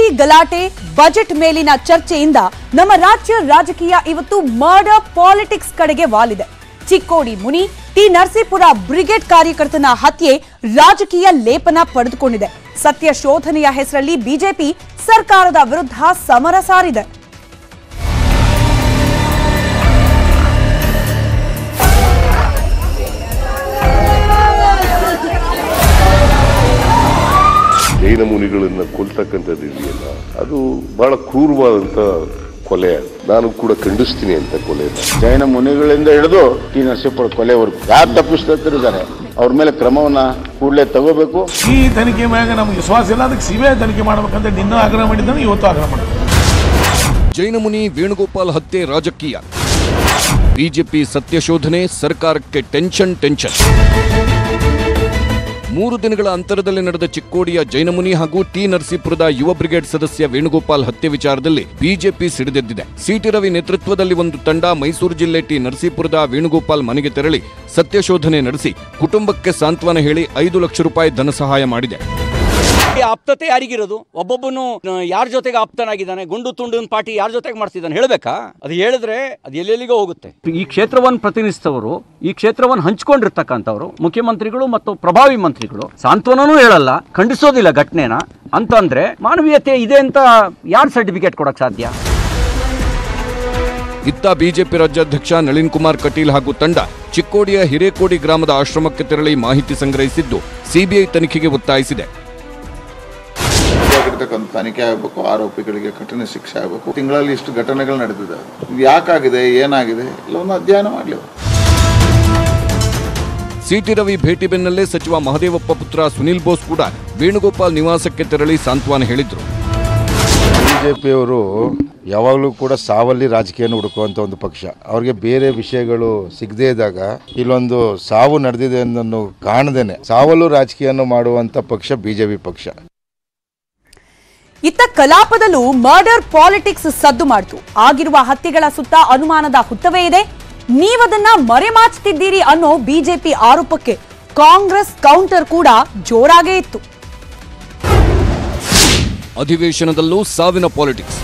ಚಿಕ್ಕೋಡಿ ಗಲಾಟೆ ಬಜೆಟ್ ಮೇಲಿನ ಚರ್ಚೆಯಿಂದ ನಮ್ಮ ರಾಜ್ಯ ರಾಜಕೀಯ ಇವತ್ತು ಮರ್ಡರ್ ಪಾಲಿಟಿಕ್ಸ್ ಕಡೆಗೆ ವಾಲಿದೆ ಚಿಕ್ಕೋಡಿ ಮುನಿ ಟಿ ನರಸೀಪುರ ಬ್ರಿಗೇಡ್ ಕಾರ್ಯಕರ್ತನ ಹತ್ಯೆ ರಾಜಕೀಯ ಲೇಪನ ಪಡೆದುಕೊಂಡಿದೆ ಸತ್ಯ ಶೋಧನೆಯ ಹೆಸರಲ್ಲಿ ಬಿಜೆಪಿ ಸರ್ಕಾರದ ವಿರುದ್ಧ ಸಮರ ಸಾರಿದೆ ಜೈನ ಮುನಿಗಳನ್ನ ಕೊಲ್ತಕ್ಕಂಥದ್ದು ಇದೆಯಲ್ಲ ಅದು ಬಹಳ ಕ್ರೂರವಾದಂತ ಕೊಲೆ ನಾನು ಕೂಡ ಖಂಡಿಸ್ತೀನಿ ಅಂತ ಕೊಲೆ ಜೈನ ಮುನಿಗಳಿಂದ ಹಿಡಿದು ಟಿ ನರಸೀಪುರ ಕೊಲೆವರೆಗೂ ಯಾರು ತಪ್ಪಿಸ್ತಿದ್ದಾರೆ ಅವ್ರ ಮೇಲೆ ಕ್ರಮವನ್ನ ಕೂಡಲೇ ತಗೋಬೇಕು ಈ ತನಿಖೆ ಮ್ಯಾಗ ನಮ್ಗೆ ವಿಶ್ವಾಸ ಇಲ್ಲ ಅದಕ್ಕೆ ಸಿಬಿಐ ತನಿಖೆ ಮಾಡ್ಬೇಕಂತ ನಿನ್ನೂ ಆಗ್ರಹ ಮಾಡಿದ್ದಾನೆ ಇವತ್ತು ಆಗ್ರಹ ಮಾಡಿದ್ದಾನೆ ಜೈನಮುನಿ ವೇಣುಗೋಪಾಲ್ ಹತ್ಯೆ ರಾಜಕೀಯ ಬಿಜೆಪಿ ಸತ್ಯಶೋಧನೆ ಸರ್ಕಾರಕ್ಕೆ ಟೆನ್ಷನ್ ಟೆನ್ಷನ್ ಮೂರು ದಿನಗಳ ಅಂತರದಲ್ಲಿ ನಡೆದ ಚಿಕ್ಕೋಡಿಯ ಜೈನಮುನಿ ಹಾಗೂ ಟಿ ನರಸೀಪುರದ ಯುವ ಬ್ರಿಗೇಡ್ ಸದಸ್ಯ ವೇಣುಗೋಪಾಲ್ ಹತ್ಯೆ ವಿಚಾರದಲ್ಲಿ ಬಿಜೆಪಿ ಸಿಡಿದೆದ್ದಿದೆ ಸಿಟಿ ರವಿ ನೇತೃತ್ವದಲ್ಲಿ ಒಂದು ತಂಡ ಮೈಸೂರು ಜಿಲ್ಲೆ ಟಿ ನರಸೀಪುರದ ವೇಣುಗೋಪಾಲ್ ಮನೆಗೆ ತೆರಳಿ ಸತ್ಯಶೋಧನೆ ನಡೆಸಿ ಕುಟುಂಬಕ್ಕೆ ಸಾಂತ್ವನ ಹೇಳಿ ಐದು ಲಕ್ಷ ರೂಪಾಯಿ ಧನ ಸಹಾಯ ಮಾಡಿದೆ ಈ ಆಪ್ತತೆ ಯಾರಿಗಿರೋದು ಒಬ್ಬೊಬ್ಬನು ಯಾರ ಜೊತೆಗೆ ಆಪ್ತನಾಗಿದ್ದಾನೆ ಗುಂಡು ತುಂಡು ಪಾರ್ಟಿ ಯಾರ ಜೊತೆಗೆ ಮಾಡ್ತಿದ್ದಾನೆ ಹೇಳ್ಬೇಕಾ ಅದು ಹೇಳಿದ್ರೆ ಅದು ಎಲ್ಲೆಲ್ಲಿಗೋ ಹೋಗುತ್ತೆ ಈ ಕ್ಷೇತ್ರವನ್ನು ಪ್ರತಿನಿಧಿಸಿದವರು ಈ ಕ್ಷೇತ್ರವನ್ನು ಹಂಚ್ಕೊಂಡಿರ್ತಕ್ಕಂಥವ್ರು ಮುಖ್ಯಮಂತ್ರಿಗಳು ಮತ್ತು ಪ್ರಭಾವಿ ಮಂತ್ರಿಗಳು ಸಾಂತ್ವನನೂ ಹೇಳಲ್ಲ ಖಂಡಿಸೋದಿಲ್ಲ ಘಟನೆನ ಅಂತಂದ್ರೆ ಮಾನವೀಯತೆ ಇದೆ ಅಂತ ಯಾರು ಸರ್ಟಿಫಿಕೇಟ್ ಕೊಡಕ್ ಸಾಧ್ಯ ಇತ್ತ ಬಿಜೆಪಿ ರಾಜ್ಯಾಧ್ಯಕ್ಷ ನಳಿನ್ ಕುಮಾರ್ ಕಟೀಲ್ ಹಾಗೂ ತಂಡ ಚಿಕ್ಕೋಡಿಯ ಹಿರೇಕೋಡಿ ಗ್ರಾಮದ ಆಶ್ರಮಕ್ಕೆ ತೆರಳಿ ಮಾಹಿತಿ ಸಂಗ್ರಹಿಸಿದ್ದು ಸಿಬಿಐ ತನಿಖೆಗೆ ಒತ್ತಾಯಿಸಿದೆ ಆಗಿರ್ತಕ್ಕಂಥ ತನಿಖೆ ಆಗಬೇಕು ಆರೋಪಿಗಳಿಗೆ ಕಠಿಣ ಶಿಕ್ಷೆ ಆಗಬೇಕು ತಿಂಗಳಲ್ಲಿ ಇಷ್ಟು ಘಟನೆಗಳು ನಡೆದಿದೆ ಇದು ಯಾಕಾಗಿದೆ ಏನಾಗಿದೆ ಎಲ್ಲವನ್ನು ಅಧ್ಯಯನ ಮಾಡಲಿ ಸಿಟಿ ರವಿ ಭೇಟಿ ಬೆನ್ನಲ್ಲೇ ಸಚಿವ ಮಹದೇವಪ್ಪ ಪುತ್ರ ಸುನಿಲ್ ಬೋಸ್ ಕೂಡ ವೇಣುಗೋಪಾಲ್ ನಿವಾಸಕ್ಕೆ ತೆರಳಿ ಸಾಂತ್ವನ ಹೇಳಿದ್ರು ಬಿಜೆಪಿಯವರು ಯಾವಾಗಲೂ ಕೂಡ ಸಾವಲ್ಲಿ ರಾಜಕೀಯನ ಹುಡುಕುವಂಥ ಒಂದು ಪಕ್ಷ ಅವ್ರಿಗೆ ಬೇರೆ ವಿಷಯಗಳು ಸಿಗದೇ ಇದ್ದಾಗ ಇಲ್ಲೊಂದು ಸಾವು ನಡೆದಿದೆ ಅನ್ನೋದು ಕಾಣದೇನೆ ಸಾವಲ್ಲೂ ರಾಜಕೀಯನ ಮಾಡುವಂಥ ಪಕ್ಷ ಬಿಜೆಪಿ ಪಕ್ಷ ಇತ್ತ ಕಲಾಪದಲ್ಲೂ ಮರ್ಡರ್ ಪಾಲಿಟಿಕ್ಸ್ ಸದ್ದು ಮಾಡಿತು ಆಗಿರುವ ಹತ್ಯೆಗಳ ಸುತ್ತ ಅನುಮಾನದ ಹುತ್ತವೇ ಇದೆ ನೀವದನ್ನ ಮರೆಮಾಚ್ತಿದ್ದೀರಿ ಅನ್ನೋ ಬಿಜೆಪಿ ಆರೋಪಕ್ಕೆ ಕಾಂಗ್ರೆಸ್ ಕೌಂಟರ್ ಕೂಡ ಜೋರಾಗೇ ಇತ್ತು ಅಧಿವೇಶನದಲ್ಲೂ ಸಾವಿನ ಪಾಲಿಟಿಕ್ಸ್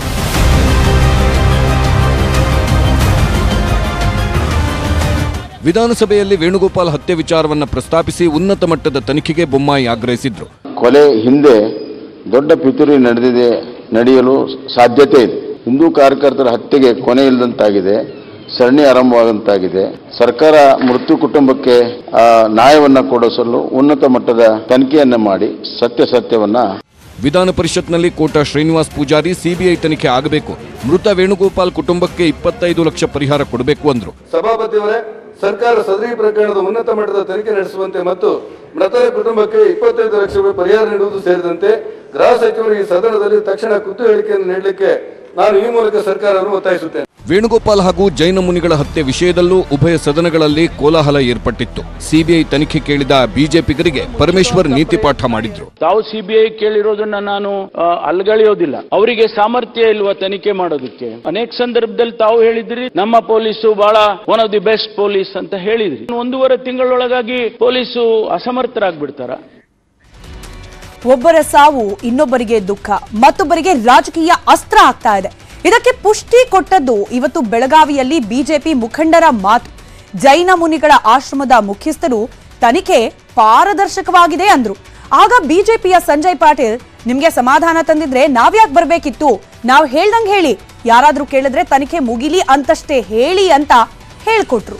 ವಿಧಾನಸಭೆಯಲ್ಲಿ ವೇಣುಗೋಪಾಲ್ ಹತ್ಯೆ ವಿಚಾರವನ್ನು ಪ್ರಸ್ತಾಪಿಸಿ ಉನ್ನತ ಮಟ್ಟದ ತನಿಖೆಗೆ ಬೊಮ್ಮಾಯಿ ಆಗ್ರಹಿಸಿದ್ರು ಕೊಲೆ ಹಿಂದೆ ದೊಡ್ಡ ಪಿತೂರಿ ನಡೆದಿದೆ ನಡೆಯಲು ಸಾಧ್ಯತೆ ಇದೆ ಹಿಂದೂ ಕಾರ್ಯಕರ್ತರ ಹತ್ಯೆಗೆ ಕೊನೆ ಇಲ್ಲದಂತಾಗಿದೆ ಸರಣಿ ಆರಂಭವಾದಂತಾಗಿದೆ ಸರ್ಕಾರ ಮೃತ್ಯು ಕುಟುಂಬಕ್ಕೆ ಆ, ನ್ಯಾಯವನ್ನ ಕೊಡಿಸಲು ಉನ್ನತ ಮಟ್ಟದ ತನಿಖೆಯನ್ನ ಮಾಡಿ ಸತ್ಯಾಸತ್ಯವನ್ನ ವಿಧಾನ ಪರಿಷತ್ನಲ್ಲಿ ಕೋಟ ಶ್ರೀನಿವಾಸ್ ಪೂಜಾರಿ ಸಿಬಿಐ ತನಿಖೆ ಆಗಬೇಕು ಮೃತ ವೇಣುಗೋಪಾಲ್ ಕುಟುಂಬಕ್ಕೆ ಇಪ್ಪತ್ತೈದು ಲಕ್ಷ ಪರಿಹಾರ ಕೊಡಬೇಕು ಅಂದ್ರು ಸಭಾಪತಿಯವರೇ ಸರ್ಕಾರ ಸದರಿ ಪ್ರಕರಣದ ಉನ್ನತ ಮಟ್ಟದ ತನಿಖೆ ನಡೆಸುವಂತೆ ಮತ್ತು ಮೃತರ ಕುಟುಂಬಕ್ಕೆ ಇಪ್ಪತ್ತೈದು ಲಕ್ಷ ರೂಪಾಯಿ ಪರಿಹಾರ ನೀಡುವುದು ಸೇರಿದಂತೆ ಗೃಹ ಸಚಿವರು ಈ ಸದನದಲ್ಲಿ ತಕ್ಷಣ ಕುತ್ತು ಹೇಳಿಕೆಯನ್ನು ನೀಡಲಿಕ್ಕೆ ನಾನು ಈ ಮೂಲಕ ಸರ್ಕಾರವನ್ನು ಒತ್ತಾಯಿಸುತ್ತೇನೆ ವೇಣುಗೋಪಾಲ್ ಹಾಗೂ ಜೈನ ಮುನಿಗಳ ಹತ್ಯೆ ವಿಷಯದಲ್ಲೂ ಉಭಯ ಸದನಗಳಲ್ಲಿ ಕೋಲಾಹಲ ಏರ್ಪಟ್ಟಿತ್ತು ಸಿಬಿಐ ತನಿಖೆ ಕೇಳಿದ ಬಿಜೆಪಿಗರಿಗೆ ಪರಮೇಶ್ವರ್ ನೀತಿ ಪಾಠ ಮಾಡಿದ್ರು ತಾವು ಸಿಬಿಐ ಕೇಳಿರೋದನ್ನ ನಾನು ಆ, ಅಲ್ಗಳೆಯೋದಿಲ್ಲ ಅವರಿಗೆ ಸಾಮರ್ಥ್ಯ ಇಲ್ವಾ ತನಿಖೆ ಮಾಡೋದಕ್ಕೆ ಅನೇಕ ಸಂದರ್ಭದಲ್ಲಿ ತಾವು ಹೇಳಿದ್ರಿ ನಮ್ಮ ಪೊಲೀಸು ಬಹಳ one of the best police ಅಂತ ಹೇಳಿದ್ರಿ ಒಂದೂವರೆ ತಿಂಗಳೊಳಗಾಗಿ ಪೊಲೀಸು ಅಸಮರ್ಥರಾಗ್ಬಿಡ್ತಾರ ಒಬ್ಬರ ಸಾವು ಇನ್ನೊಬ್ಬರಿಗೆ ದುಃಖ ಮತ್ತೊಬ್ಬರಿಗೆ ರಾಜಕೀಯ ಅಸ್ತ್ರ ಆಗ್ತಾ ಇದೆ ಇದಕ್ಕೆ ಪುಷ್ಟಿ ಕೊಟ್ಟದ್ದು ಇವತ್ತು ಬೆಳಗಾವಿಯಲ್ಲಿ ಬಿಜೆಪಿ ಮುಖಂಡರ ಮಾತು ಜೈನ ಮುನಿಗಳ ಆಶ್ರಮದ ಮುಖ್ಯಸ್ಥರು ತನಿಖೆ ಪಾರದರ್ಶಕವಾಗಿದೆ ಅಂದ್ರು ಆಗ ಬಿಜೆಪಿಯ ಸಂಜಯ್ ಪಾಟೀಲ್ ನಿಮ್ಗೆ ಸಮಾಧಾನ ತಂದಿದ್ರೆ ನಾವ್ಯಾಕ್ ಬರ್ಬೇಕಿತ್ತು ನಾವ್ ಹೇಳ್ದಂಗ್ ಹೇಳಿ ಯಾರಾದ್ರೂ ಕೇಳಿದ್ರೆ ತನಿಖೆ ಮುಗಿಲಿ ಅಂತಷ್ಟೇ ಹೇಳಿ ಅಂತ ಹೇಳ್ಕೊಟ್ರು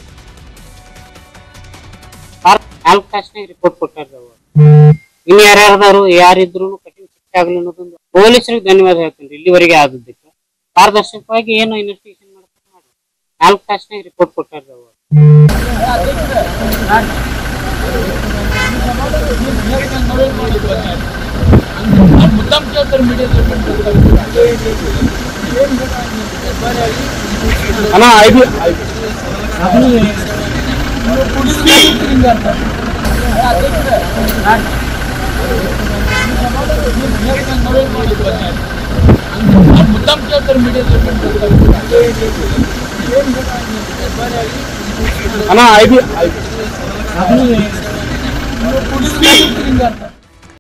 ನಾಲ್ಕು ತಾಸನಾಗ ರಿಪೋರ್ಟ್ ಕೊಟ್ಟಾರ ಅವ್ರು ಇನ್ನು ಯಾರ್ಯಾರದಾರು ಯಾರಿದ್ರು ಕಠಿಣ ಶಿಕ್ಷೆ ಆಗಲಿ ಅನ್ನೋದೊಂದು ಪೊಲೀಸರಿಗೆ ಧನ್ಯವಾದ ಹೇಳ್ತೀನಿ ಇಲ್ಲಿವರೆಗೆ ಆದದ್ದಕ್ಕೆ ಪಾರದರ್ಶಕವಾಗಿ ಏನು ಇನ್ವೆಸ್ಟಿಗೇಷನ್ ಮಾಡ್ತಾರೆ ಮಾಡಿ ನಾಲ್ಕು ತಾಸನಾಗ ರಿಪೋರ್ಟ್ ಕೊಟ್ಟಾರ ಅವ್ರು ಅಣ್ಣ ಐದು ಅಣ್ಣ ಐದು